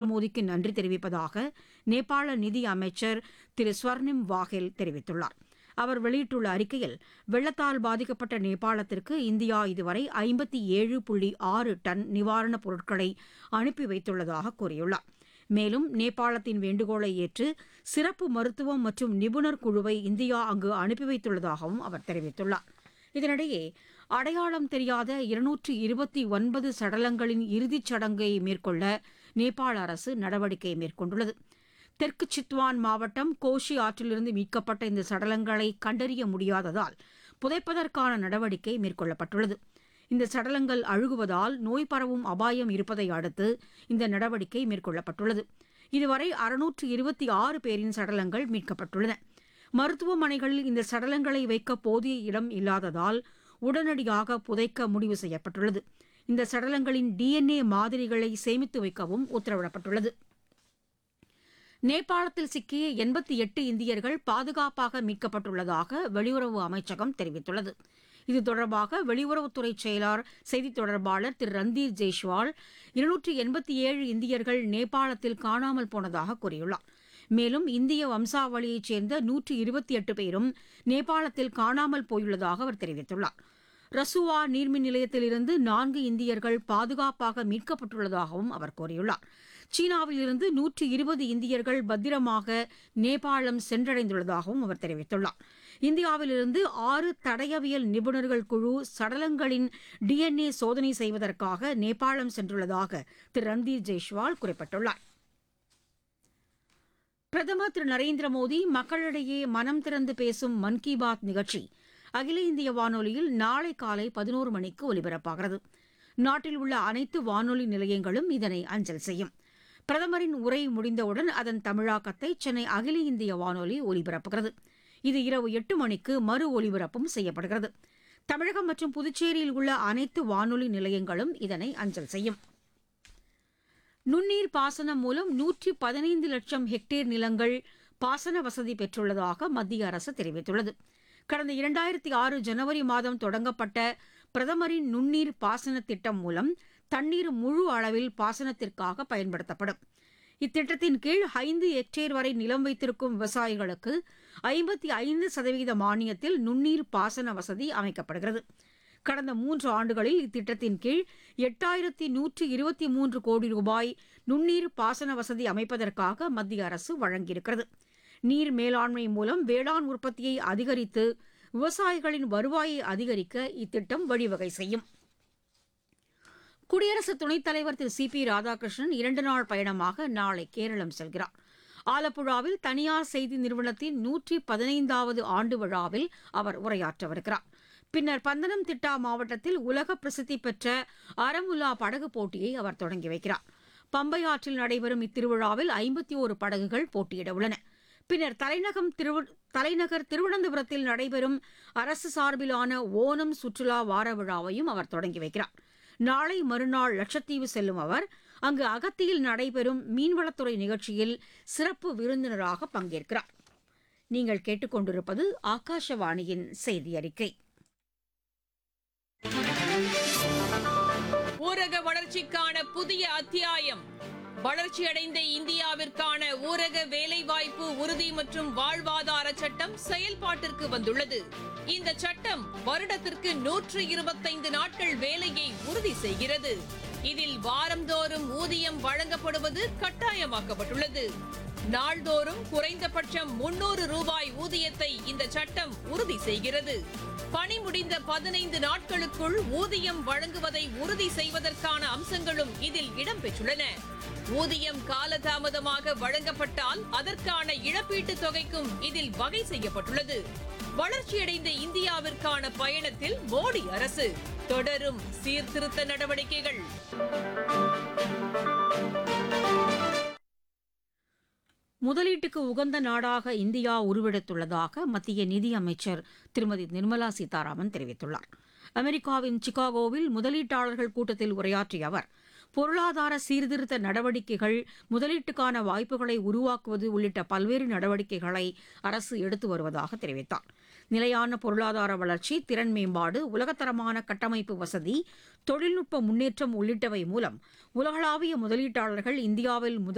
மோடிக்கு நன்றி தெரிவிப்பதாக நேபாள நிதி அமைச்சர் திரு ஸ்வர்ணிம் வாஹேல் தெரிவித்துள்ளார் அவர் வெளியிட்டுள்ள அறிக்கையில் வெள்ளத்தால் பாதிக்கப்பட்ட நேபாளத்திற்கு இந்தியா இதுவரை ஐம்பத்தி ஏழு புள்ளி ஆறு டன் நிவாரணப் பொருட்களை அனுப்பி வைத்துள்ளதாக கூறியுள்ளார் மேலும் நேபாளத்தின் வேண்டுகோளை ஏற்று சிறப்பு மருத்துவம் மற்றும் நிபுணர் குழுவை இந்தியா அங்கு அனுப்பி வைத்துள்ளதாகவும் அவர் தெரிவித்துள்ளார் இதனிடையே அடையாளம் தெரியாத இருநூற்று இருபத்தி ஒன்பது சடலங்களின் இறுதிச் சடங்கை மேற்கொள்ள நேபாள அரசு நடவடிக்கை மேற்கொண்டுள்ளது தெற்கு சித்வான் மாவட்டம் கோஷி ஆற்றிலிருந்து மீட்கப்பட்ட இந்த சடலங்களை கண்டறிய முடியாததால் புதைப்பதற்கான நடவடிக்கை மேற்கொள்ளப்பட்டுள்ளது இந்த சடலங்கள் அழுகுவதால் நோய் பரவும் அபாயம் இருப்பதை அடுத்து இந்த நடவடிக்கை மேற்கொள்ளப்பட்டுள்ளது இதுவரை அறுநூற்று இருபத்தி ஆறு பேரின் சடலங்கள் மீட்கப்பட்டுள்ளன மருத்துவமனைகளில் இந்த சடலங்களை வைக்க போதிய இடம் இல்லாததால் உடனடியாக புதைக்க முடிவு செய்யப்பட்டுள்ளது இந்த சடலங்களின் டிஎன்ஏ மாதிரிகளை சேமித்து வைக்கவும் உத்தரவிடப்பட்டுள்ளது நேபாளத்தில் சிக்கிய எண்பத்தி எட்டு இந்தியர்கள் பாதுகாப்பாக மீட்கப்பட்டுள்ளதாக வெளியுறவு அமைச்சகம் தெரிவித்துள்ளது இது தொடர்பாக வெளியுறவுத்துறை செயலாளர் செய்தித் தொடர்பாளர் திரு ரந்தீர் ஜெய்ஷ்வால் இருநூற்றி எண்பத்தி ஏழு இந்தியர்கள் நேபாளத்தில் காணாமல் போனதாக கூறியுள்ளார் மேலும் இந்திய வம்சாவளியைச் சேர்ந்த நூற்றி இருபத்தி எட்டு பேரும் நேபாளத்தில் காணாமல் போயுள்ளதாக அவர் தெரிவித்துள்ளார் ரசுவா நீர்மின் நிலையத்திலிருந்து நான்கு இந்தியர்கள் பாதுகாப்பாக மீட்கப்பட்டுள்ளதாகவும் அவர் கூறியுள்ளார் சீனாவிலிருந்து நூற்றி இருபது இந்தியர்கள் பத்திரமாக நேபாளம் சென்றடைந்துள்ளதாகவும் அவர் தெரிவித்துள்ளார் இந்தியாவிலிருந்து ஆறு தடயவியல் நிபுணர்கள் குழு சடலங்களின் டிஎன்ஏ சோதனை செய்வதற்காக நேபாளம் சென்றுள்ளதாக திரு ரந்தீர் ஜெய்ஷ்வால் குறிப்பிட்டுள்ளார் பிரதமர் திரு நரேந்திர மோடி மக்களிடையே மனம் திறந்து பேசும் மன் கி பாத் நிகழ்ச்சி அகில இந்திய வானொலியில் நாளை காலை பதினோரு மணிக்கு ஒலிபரப்பாகிறது நாட்டில் உள்ள அனைத்து வானொலி நிலையங்களும் இதனை அஞ்சல் செய்யும் பிரதமரின் உரை முடிந்தவுடன் அதன் தமிழாக்கத்தை சென்னை அகில இந்திய வானொலி ஒலிபரப்புகிறது இது இரவு எட்டு மணிக்கு மறு ஒலிபரப்பும் செய்யப்படுகிறது தமிழகம் மற்றும் புதுச்சேரியில் உள்ள அனைத்து வானொலி நிலையங்களும் இதனை அஞ்சல் செய்யும் நுண்ணீர் பாசனம் மூலம் நூற்றி பதினைந்து லட்சம் ஹெக்டேர் நிலங்கள் பாசன வசதி பெற்றுள்ளதாக மத்திய அரசு தெரிவித்துள்ளது கடந்த இரண்டாயிரத்தி ஆறு ஜனவரி மாதம் தொடங்கப்பட்ட பிரதமரின் நுண்ணீர் பாசன திட்டம் மூலம் தண்ணீர் முழு அளவில் பாசனத்திற்காக பயன்படுத்தப்படும் இத்திட்டத்தின் கீழ் ஐந்து ஹெக்டேர் வரை நிலம் வைத்திருக்கும் விவசாயிகளுக்கு ஐம்பத்தி ஐந்து சதவீத மானியத்தில் நுண்ணீர் பாசன வசதி அமைக்கப்படுகிறது கடந்த மூன்று ஆண்டுகளில் இத்திட்டத்தின் கீழ் எட்டாயிரத்தி நூற்றி இருபத்தி மூன்று கோடி ரூபாய் நுண்ணீர் பாசன வசதி அமைப்பதற்காக மத்திய அரசு வழங்கியிருக்கிறது நீர் மேலாண்மை மூலம் வேளாண் உற்பத்தியை அதிகரித்து விவசாயிகளின் வருவாயை அதிகரிக்க இத்திட்டம் வழிவகை செய்யும் குடியரசு துணைத் தலைவர் திரு சி பி ராதாகிருஷ்ணன் இரண்டு நாள் பயணமாக நாளை கேரளம் செல்கிறார் ஆலப்புழாவில் தனியார் செய்தி நிறுவனத்தின் நூற்றி பதினைந்தாவது ஆண்டு விழாவில் அவர் உரையாற்றவிருக்கிறார் பின்னர் பந்தனம்திட்டா மாவட்டத்தில் உலக பிரசித்தி பெற்ற அரமுல்லா படகு போட்டியை அவர் தொடங்கி வைக்கிறார் பம்பை ஆற்றில் நடைபெறும் இத்திருவிழாவில் ஐம்பத்தி ஓரு படகுகள் போட்டியிட உள்ளன பின்னர் தலைநகம் திரு தலைநகர் திருவனந்தபுரத்தில் நடைபெறும் அரசு சார்பிலான ஓணம் சுற்றுலா வார விழாவையும் அவர் தொடங்கி வைக்கிறார் நாளை மறுநாள் லட்சத்தீவு செல்லும் அவர் அங்கு அகத்தியில் நடைபெறும் மீன்வளத்துறை நிகழ்ச்சியில் சிறப்பு விருந்தினராக பங்கேற்கிறார் நீங்கள் கேட்டுக்கொண்டிருப்பது ஆகாஷவாணியின் செய்தி அறிக்கை ஊரக வளர்ச்சிக்கான புதிய அத்தியாயம் வளர்ச்சியடைந்த இந்தியாவிற்கான ஊரக வேலைவாய்ப்பு உறுதி மற்றும் வாழ்வாதார சட்டம் செயல்பாட்டிற்கு வந்துள்ளது இந்த சட்டம் வருடத்திற்கு நூற்று இருபத்தைந்து நாட்கள் வேலையை உறுதி செய்கிறது இதில் வாரந்தோறும் ஊதியம் வழங்கப்படுவது கட்டாயமாக்கப்பட்டுள்ளது நாள்தோறும் குறைந்தபட்சம் முன்னூறு ரூபாய் ஊதியத்தை இந்த சட்டம் உறுதி செய்கிறது பணி முடிந்த பதினைந்து நாட்களுக்குள் ஊதியம் வழங்குவதை உறுதி செய்வதற்கான அம்சங்களும் இதில் இடம்பெற்றுள்ளன ஊதியம் காலதாமதமாக வழங்கப்பட்டால் அதற்கான இழப்பீட்டுத் தொகைக்கும் இதில் வகை செய்யப்பட்டுள்ளது வளர்ச்சியடைந்த இந்தியாவிற்கான பயணத்தில் மோடி அரசு தொடரும் சீர்திருத்த நடவடிக்கைகள் முதலீட்டுக்கு உகந்த நாடாக இந்தியா உருவெடுத்துள்ளதாக மத்திய நிதியமைச்சர் திருமதி நிர்மலா சீதாராமன் தெரிவித்துள்ளார் அமெரிக்காவின் சிகாகோவில் முதலீட்டாளர்கள் கூட்டத்தில் உரையாற்றிய அவர் பொருளாதார சீர்திருத்த நடவடிக்கைகள் முதலீட்டுக்கான வாய்ப்புகளை உருவாக்குவது உள்ளிட்ட பல்வேறு நடவடிக்கைகளை அரசு எடுத்து வருவதாக தெரிவித்தார் நிலையான பொருளாதார வளர்ச்சி திறன் மேம்பாடு உலகத்தரமான கட்டமைப்பு வசதி தொழில்நுட்ப முன்னேற்றம் உள்ளிட்டவை மூலம் உலகளாவிய முதலீட்டாளர்கள் இந்தியாவில் முதல்